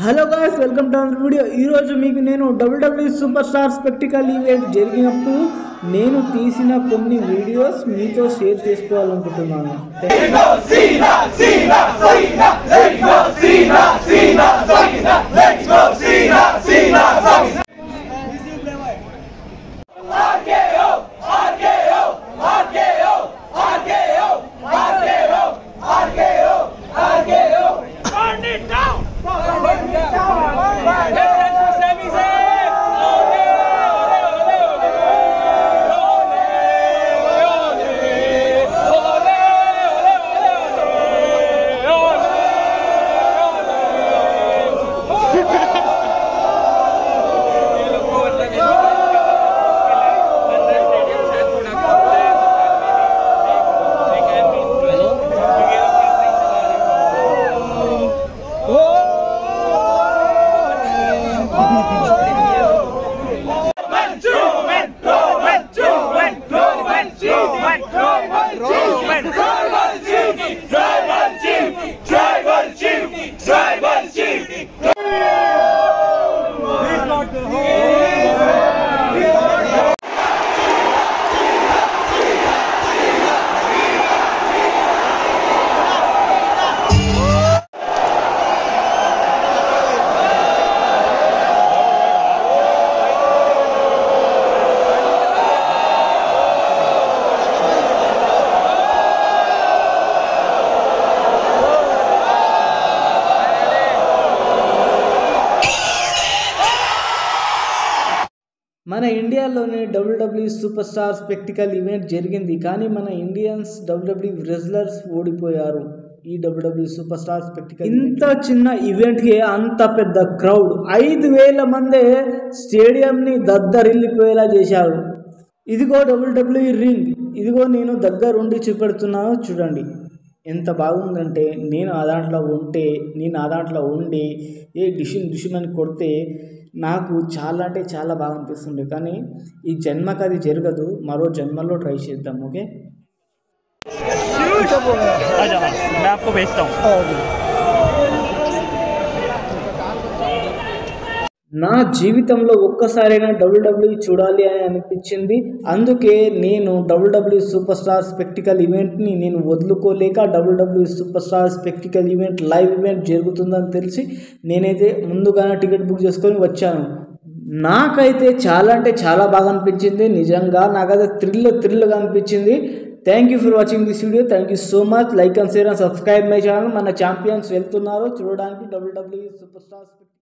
Hello guys welcome to our video ఈరోజు మీకు నేను WWE super star spectacle event జరిగినప్పుడు నేను తీసిన కొన్ని వీడియోస్ మీతో షేర్ చేసుకోవాలనుకుంటున్నాను Burn it down! Burn it down! Burn it down! Sami Zayn! Ole, ole, ole, ole, ole, Tribal chief! Tribal chief! మన ఇండియాలోనే WWE super star spectacle event జరిగింది కానీ మన ఇండియన్స్ డబ్ల్యూడబ్ల్యూ రెజ్లర్స్ ఓడిపోయారు ఈ డబ్ల్యూడబ్ల్యూ సూపర్ స్టార్ స్పెక్టికల్ ఇంత చిన్న ఈవెంట్కి అంత పెద్ద క్రౌడ్ ఐదు వేల మందే స్టేడియంని దద్దరిల్లిపోయేలా చేశారు ఇదిగో డబ్ల్యూడబ్ల్యూ రింగ్ ఇదిగో నేను దగ్గరుండి చూపెడుతున్నాను చూడండి ఎంత బాగుందంటే నేను ఆ దాంట్లో ఉంటే నేను ఆ దాంట్లో ఉండి ఏ డిషిన్ డిషిన్ అని కొడితే నాకు చాలా అంటే చాలా బాగా అనిపిస్తుంది కానీ ఈ జన్మకు అది జరగదు మరో జన్మలో ట్రై చేద్దాం ఓకే आ जाओ मैं आपको भेजता हूँ నా జీవితంలో ఒక్కసారైనా డబ్ల్యూడబ్ల్యూ చూడాలి అని అనిపించింది అందుకే నేను డబ్ల్యూడబ్ల్యూ సూపర్ స్టార్ స్పెక్టికల్ ఈవెంట్ని నేను వదులుకోలేక WWE super star spectacle event live event జరుగుతుందని తెలిసి నేనైతే ముందుగానే టికెట్ బుక్ చేసుకొని వచ్చాను నాకైతే చాలా అంటే చాలా బాగా అనిపించింది నిజంగా నాకైతే థ్రిల్ థ్రిల్గా అనిపించింది thank you for watching this video thank you so much like and share and subscribe my channel మన ఛాంపియన్స్ వెళ్తున్నారు చూడడానికి డబ్ల్యూడబ్ల్యూ సూపర్ స్టార్